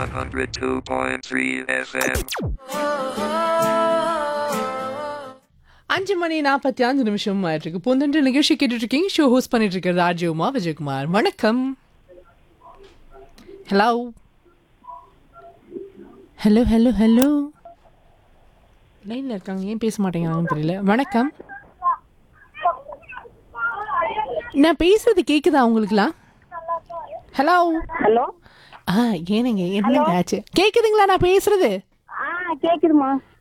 102.3 FM. அஞ்சு மணி நாற்பத்தி அஞ்சு நிமிஷம் ஆயிட்டு இருக்கு பொந்தன்று நிகழ்ச்சி கேட்டுட்டு இருக்கீங்க ஷோ ஹோஸ்ட் பண்ணிட்டு இருக்க ராஜீவ்மா விஜயகுமார் வணக்கம் ஹலோ ஹலோ ஹலோ ஹலோ லைன்ல இருக்காங்க ஏன் பேச மாட்டேங்கிறாங்கன்னு தெரியல வணக்கம் நான் பேசுறது கேக்குதா உங்களுக்குலாம் ஹலோ ஹலோ ஆ ஏனுங்க என்னங்க ஆச்சு கேக்குதுங்களா நான் பேசுறது ஆ கேக்குதுமா